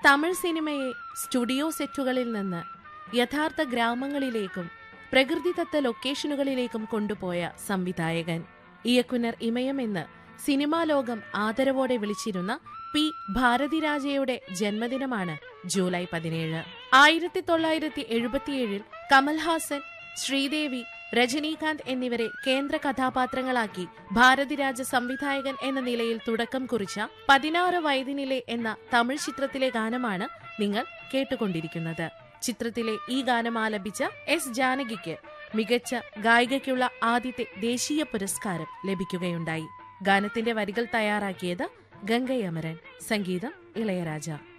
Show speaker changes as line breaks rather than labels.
തമിഴ് സിനിമയെ സ്റ്റുഡിയോ സെറ്റുകളിൽ നിന്ന് യഥാർത്ഥ ഗ്രാമങ്ങളിലേക്കും പ്രകൃതിദത്ത ലൊക്കേഷനുകളിലേക്കും കൊണ്ടുപോയ സംവിധായകൻ ഇയക്കുനർ ഇമയം എന്ന് സിനിമാ ലോകം ആദരവോടെ വിളിച്ചിരുന്ന പി ഭാരതിരാജയുടെ ജന്മദിനമാണ് ജൂലൈ പതിനേഴ് ആയിരത്തി തൊള്ളായിരത്തി എഴുപത്തിയേഴിൽ കമൽഹാസൻ ശ്രീദേവി രജനീകാന്ത് എന്നിവരെ കേന്ദ്ര കഥാപാത്രങ്ങളാക്കി ഭാരതിരാജ സംവിധായകൻ എന്ന നിലയിൽ തുടക്കം കുറിച്ച പതിനാറ് വയതിനിലെ എന്ന തമിഴ് ചിത്രത്തിലെ ഗാനമാണ് നിങ്ങൾ കേട്ടുകൊണ്ടിരിക്കുന്നത് ചിത്രത്തിലെ ഈ ഗാനം ആലപിച്ച എസ് ജാനകിക്ക് മികച്ച ഗായികയ്ക്കുള്ള ആദ്യത്തെ ദേശീയ പുരസ്കാരം ലഭിക്കുകയുണ്ടായി ഗാനത്തിന്റെ വരികൾ തയ്യാറാക്കിയത് ഗംഗയമരൻ സംഗീതം ഇളയരാജ